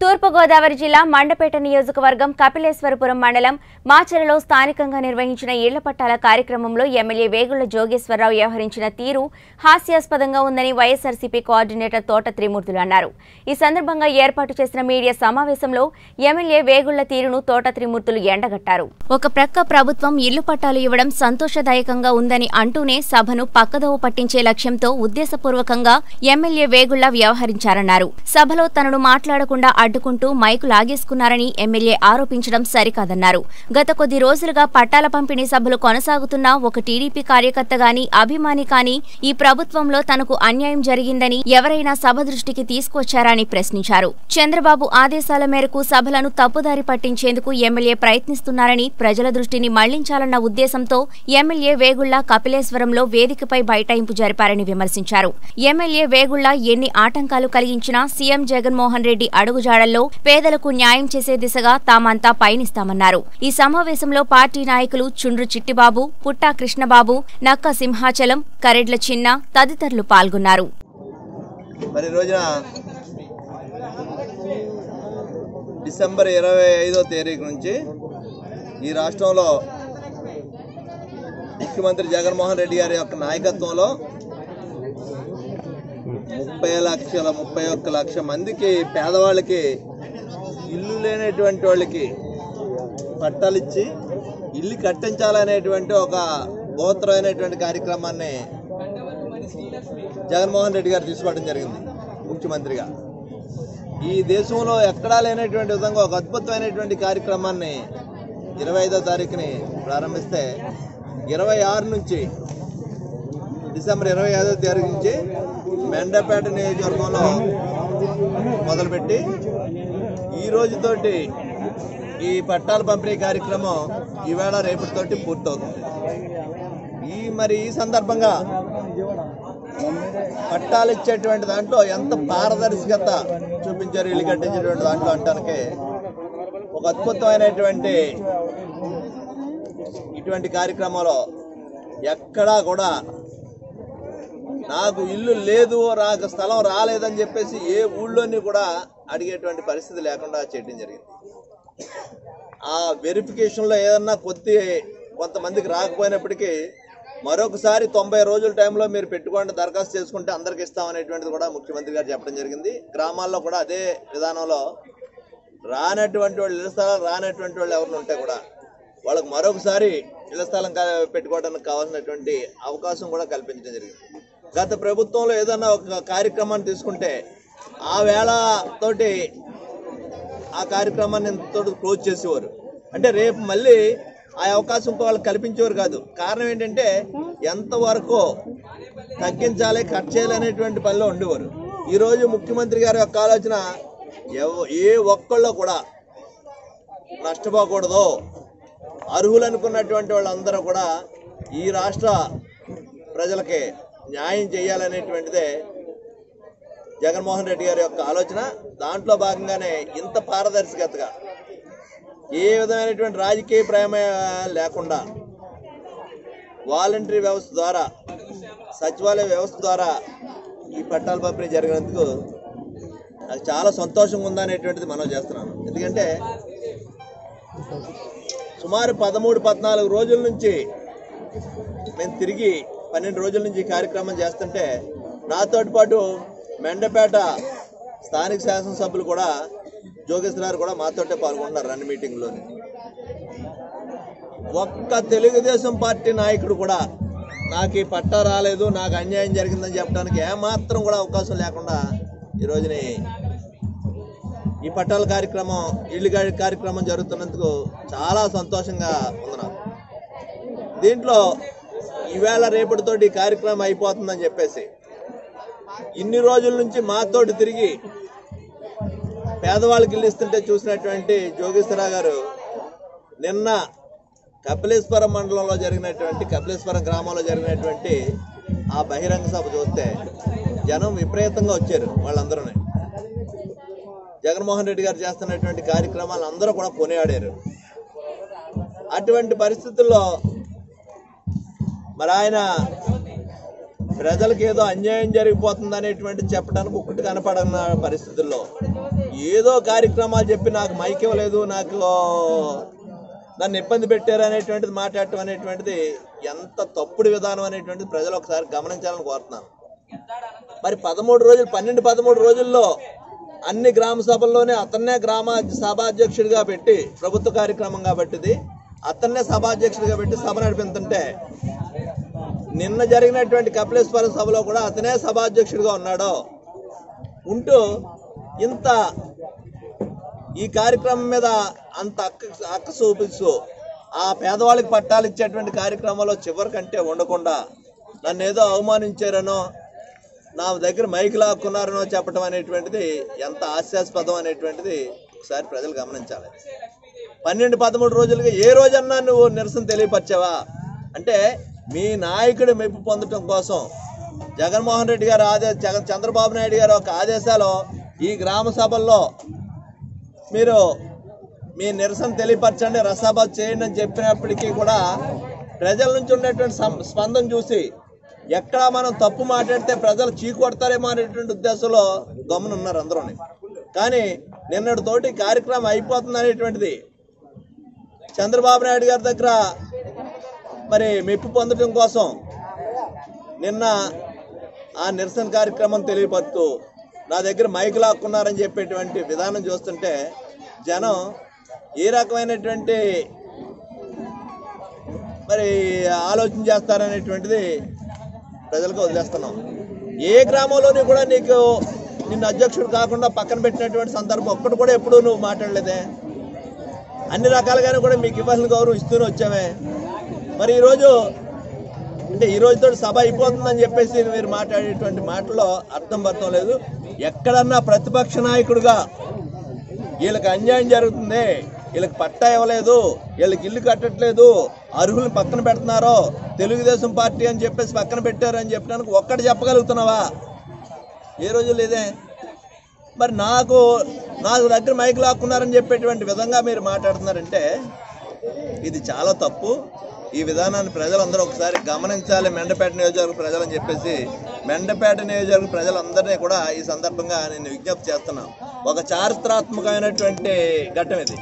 తూర్పుగోదావరి జిల్లా మండపేట నియోజకవర్గం కపిలేశ్వరపురం మండలం మాచరలో స్థానికంగా నిర్వహించిన ఇళ్ల పట్టాల కార్యక్రమంలో ఎమ్మెల్యే వేగుళ్ల జోగేశ్వరరావు వ్యవహరించిన తీరు హాస్యాస్పదంగా ఉందని వైఎస్ఆర్సీపీ కోఆర్డినేటర్ తోట త్రిమూర్తులు అన్నారు ఈ సందర్భంగా ఏర్పాటు చేసిన మీడియా సమావేశంలో ఎమ్మెల్యే వేగుళ్ల తీరును తోట త్రిమూర్తులు ఎండగట్టారు ఒక ప్రక్క ప్రభుత్వం ఇల్లు పట్టాలు ఇవ్వడం సంతోషదాయకంగా ఉందని అంటూనే సభను పక్కదోవ పట్టించే లక్ష్యంతో ఉద్దేశపూర్వకంగా ఎమ్మెల్యే వేగుళ్ల వ్యవహరించారన్నారు సభలో తనను మాట్లాడకుండా అడ్డుకుంటూ మైకు లాగేసుకున్నారని ఎమ్మెల్యే ఆరోపించడం సరికాదన్నారు గత కొద్ది రోజులుగా పట్టాల పంపిణీ సభలు కొనసాగుతున్న ఒక టీడీపీ కార్యకర్త గాని అభిమాని కాని ఈ ప్రభుత్వంలో తనకు అన్యాయం జరిగిందని ఎవరైనా సభ దృష్టికి తీసుకొచ్చారని ప్రశ్నించారు చంద్రబాబు ఆదేశాల మేరకు సభలను తప్పుదారి పట్టించేందుకు ఎమ్మెల్యే ప్రయత్నిస్తున్నారని ప్రజల దృష్టిని మళ్లించాలన్న ఉద్దేశంతో ఎమ్మెల్యే వేగుళ్ల కపిలేశ్వరంలో వేదికపై బైఠాయింపు జరిపారని విమర్శించారు ఎమ్మెల్యే వేగుళ్ల ఎన్ని ఆటంకాలు కలిగించినా సీఎం జగన్మోహన్ రెడ్డి అడుగుజాడల్లో పేదలకు న్యాయం చేసే దిశగా తామంతా పయనిస్తామన్నారు ఈ సమావేశంలో పార్టీ నాయకులు చుండ్రు చిట్టిబాబు పుట్టా కృష్ణబాబు నక్క సింహాచలం కరెడ్ల చిన్న తదితరులు పాల్గొన్నారు మరి ఈ రోజున డిసెంబర్ ఇరవై ఐదో తారీఖు నుంచి ఈ రాష్ట్రంలో ముఖ్యమంత్రి జగన్మోహన్ రెడ్డి గారి యొక్క నాయకత్వంలో ముప్పై లక్షల ముప్పై ఒక్క లక్ష మందికి పేదవాళ్ళకి ఇల్లు లేనటువంటి వాళ్ళకి పట్టాలు ఇచ్చి ఇల్లు కట్టించాలనేటువంటి ఒక బోత్రమైనటువంటి కార్యక్రమాన్ని జగన్మోహన్ రెడ్డి గారు తీసుకోవడం జరిగింది ముఖ్యమంత్రిగా ఈ దేశంలో ఎక్కడా లేనటువంటి విధంగా ఒక అద్భుతమైనటువంటి కార్యక్రమాన్ని ఇరవై ఐదో తారీఖుని ప్రారంభిస్తే ఇరవై ఆరు నుంచి డిసెంబర్ ఇరవై ఐదో తారీఖు నుంచి మెండపేట నియోజకవర్గంలో మొదలుపెట్టి ఈ రోజుతోటి ఈ పట్టాల పంపిణీ కార్యక్రమం ఈవేళ రేపటితోటి పూర్తవుతుంది ఈ మరి ఈ సందర్భంగా పట్టాలు ఇచ్చేటువంటి దాంట్లో ఎంత పారదర్శకత చూపించారు ఇల్లు కట్టించేటువంటి దాంట్లో అంటానికి ఒక అద్భుతమైనటువంటి ఇటువంటి కార్యక్రమంలో ఎక్కడా కూడా నాకు ఇల్లు లేదు నాకు స్థలం రాలేదని చెప్పేసి ఏ ఊళ్ళోని కూడా అడిగేటువంటి పరిస్థితి లేకుండా చేయడం జరిగింది ఆ వెరిఫికేషన్లో ఏదన్నా కొద్ది కొంతమందికి రాకపోయినప్పటికీ మరొకసారి తొంభై రోజుల టైంలో మీరు పెట్టుకోండి దరఖాస్తు చేసుకుంటే అందరికి ఇస్తామనేటువంటిది కూడా ముఖ్యమంత్రి గారు చెప్పడం జరిగింది గ్రామాల్లో కూడా అదే విధానంలో రానటువంటి వాళ్ళు ఇళ్ల స్థలాలు రానటువంటి వాళ్ళు ఎవరిని ఉంటే కూడా వాళ్ళకి మరొకసారి ఇళ్ల స్థలం కా- పెట్టుకోవడానికి కావాల్సినటువంటి అవకాశం కూడా కల్పించడం జరిగింది గత ప్రభుత్వంలో ఏదైనా ఒక కార్యక్రమాన్ని తీసుకుంటే ఆ వేళ తోటి ఆ కార్యక్రమాన్ని తోటి క్లోజ్ చేసేవారు అంటే రేపు మళ్ళీ ఆ అవకాశం ఇంకో వాళ్ళకి కల్పించేవారు కాదు కారణం ఏంటంటే ఎంతవరకు తగ్గించాలి కట్ చేయాలి అనేటువంటి పనిలో ఉండేవారు ఈరోజు ముఖ్యమంత్రి గారి యొక్క ఆలోచన ఎవ- ఏ ఒక్కళ్ళు కూడా నష్టపోకూడదు అర్హులు అనుకున్నటువంటి వాళ్ళందరూ కూడా ఈ రాష్ట్ర ప్రజలకి న్యాయం చేయాలనేటువంటిదే జగన్మోహన్ రెడ్డి గారి యొక్క ఆలోచన దాంట్లో భాగంగానే ఇంత పారదర్శకతగా ఏ విధమైనటువంటి రాజకీయ ప్రేమ లేకుండా వాలంటరీ వ్యవస్థ ద్వారా సచివాలయ వ్యవస్థ ద్వారా ఈ పట్టాల పంపిణీ జరిగినందుకు నాకు చాలా సంతోషంగా ఉందనేటువంటిది మనం చేస్తున్నాను ఎందుకంటే సుమారు పదమూడు పద్నాలుగు రోజుల నుంచి మేము తిరిగి పన్నెండు రోజుల నుంచి ఈ కార్యక్రమం చేస్తుంటే నాతోటి పాటు మెండపేట స్థానిక శాసనసభ్యులు కూడా జోగేశ్వరారు కూడా మాతోటే పాల్గొంటున్నారు రెండు మీటింగ్లోని ఒక్క తెలుగుదేశం పార్టీ నాయకుడు కూడా నాకు ఈ పట్టా రాలేదు నాకు అన్యాయం జరిగిందని చెప్పడానికి ఏమాత్రం కూడా అవకాశం లేకుండా ఈ రోజుని ఈ పట్టాల కార్యక్రమం ఇల్లు గా- కార్యక్రమం జరుగుతున్నందుకు చాలా సంతోషంగా ఉంది నాకు దీంట్లో ఈవేళ రేపటితోటి ఈ కార్యక్రమం అయిపోతుందని చెప్పేసి ఇన్ని రోజుల నుంచి మాతోటి తిరిగి పేదవాళ్ళకి ఇల్లు ఇస్తుంటే చూసినటువంటి జోగేశ్వరరావు గారు నిన్న కపిలేశ్వరం మండలంలో జరిగినటువంటి కపిలేశ్వరం గ్రామంలో జరిగినటువంటి ఆ బహిరంగ సభ చూస్తే జనం విపరీతంగా వచ్చారు వాళ్ళందరూ జగన్మోహన్ రెడ్డి గారు చేస్తున్నటువంటి కార్యక్రమాలు అందరూ కూడా కొనియాడారు అటువంటి పరిస్థితుల్లో మరి ఆయన ప్రజలకు ఏదో అన్యాయం జరిగిపోతుంది అనేటువంటి చెప్పడానికి ఒక్కటి కనపడన్న పరిస్థితుల్లో ఏదో కార్యక్రమాలు చెప్పి నాకు మైక్ ఇవ్వలేదు నాకు నన్ను ఇబ్బంది పెట్టారు అనేటువంటిది మాట్లాడటం అనేటువంటిది ఎంత తప్పుడు విధానం అనేటువంటిది ప్రజలు ఒకసారి గమనించాలని కోరుతున్నాను మరి పదమూడు రోజులు పన్నెండు పదమూడు రోజుల్లో అన్ని గ్రామ సభల్లోనే అతన్నే గ్రామ సభాధ్యక్షుడిగా పెట్టి ప్రభుత్వ కార్యక్రమం కాబట్టిది అతన్నే సభాధ్యక్షుడిగా పెట్టి సభ నడిపింతుంటే నిన్న జరిగినటువంటి కపిలేశ్వరం సభలో కూడా అతనే సభాధ్యక్షుడిగా ఉన్నాడు ఉంటూ ఇంత ఈ కార్యక్రమం మీద అంత అక్క అక్క చూపిస్తూ ఆ పేదవాళ్ళకి పట్టాలు ఇచ్చేటువంటి కార్యక్రమంలో చివరికంటే ఉండకుండా నన్ను ఏదో అవమానించారనో నా దగ్గర మైక్ లాక్కున్నారనో చెప్పడం అనేటువంటిది ఎంత హాస్యాస్పదం అనేటువంటిది ఒకసారి ప్రజలు గమనించాలి పన్నెండు పదమూడు రోజులుగా ఏ రోజన్నా నువ్వు నిరసన తెలియపరిచావా అంటే మీ నాయకుడి మెప్పు పొందటం కోసం జగన్మోహన్ రెడ్డి గారు ఆదేశ జగన్ చంద్రబాబు నాయుడు గారు ఒక ఆదేశాలు ఈ గ్రామ సభల్లో మీరు మీ నిరసన తెలియపరచండి రసాభ చేయండి అని చెప్పినప్పటికీ కూడా ప్రజల నుంచి ఉన్నటువంటి సం- స్పందన చూసి ఎక్కడ మనం తప్పు మాట్లాడితే ప్రజలు చీకొడతారేమో అనేటువంటి ఉద్దేశంలో గమనున్నారు అందరూ కానీ నిన్నటి తోటి కార్యక్రమం అయిపోతుంది అనేటువంటిది చంద్రబాబు నాయుడు గారి దగ్గర మరి మెప్పు పొందడం కోసం నిన్న ఆ నిరసన కార్యక్రమం తెలియపరుస్తూ నా దగ్గర మైక్ లాక్కున్నారని చెప్పేటువంటి విధానం చూస్తుంటే జనం ఏ రకమైనటువంటి మరి ఆలోచన చేస్తారనేటువంటిది ప్రజలకు వదిలేస్తున్నాం ఏ గ్రామంలోని కూడా నీకు నిన్ను అధ్యక్షుడు కాకుండా పక్కన పెట్టినటువంటి సందర్భం ఒక్కటి కూడా ఎప్పుడూ నువ్వు మాట్లాడలేదే అన్ని రకాలుగానే కూడా మీకు ఇవ్వాల్సిన గౌరవం ఇస్తూనే వచ్చామే మరి ఈరోజు అంటే ఈ రోజుతో సభ అయిపోతుందని చెప్పేసి మీరు మాట్లాడేటువంటి మాటలో అర్థం పర్థం లేదు ఎక్కడన్నా ప్రతిపక్ష నాయకుడుగా వీళ్ళకి అన్యాయం జరుగుతుంది వీళ్ళకి పట్టా ఇవ్వలేదు వీళ్ళకి ఇల్లు కట్టట్లేదు అర్హులను పక్కన పెడుతున్నారో తెలుగుదేశం పార్టీ అని చెప్పేసి పక్కన పెట్టారు అని చెప్పడానికి ఒక్కటి చెప్పగలుగుతున్నావా ఏ రోజు లేదే మరి నాకు నాకు దగ్గర మైక్ లాక్కున్నారని చెప్పేటువంటి విధంగా మీరు మాట్లాడుతున్నారంటే ఇది చాలా తప్పు ఈ విధానాన్ని ప్రజలందరూ ఒకసారి గమనించాలి మెండపేట నియోజకవర్గ ప్రజలని చెప్పేసి మెండపేట నియోజకవర్గ ప్రజలందరినీ కూడా ఈ సందర్భంగా నేను విజ్ఞప్తి చేస్తున్నాను ఒక చారిత్రాత్మకమైనటువంటి ఘట్టం ఇది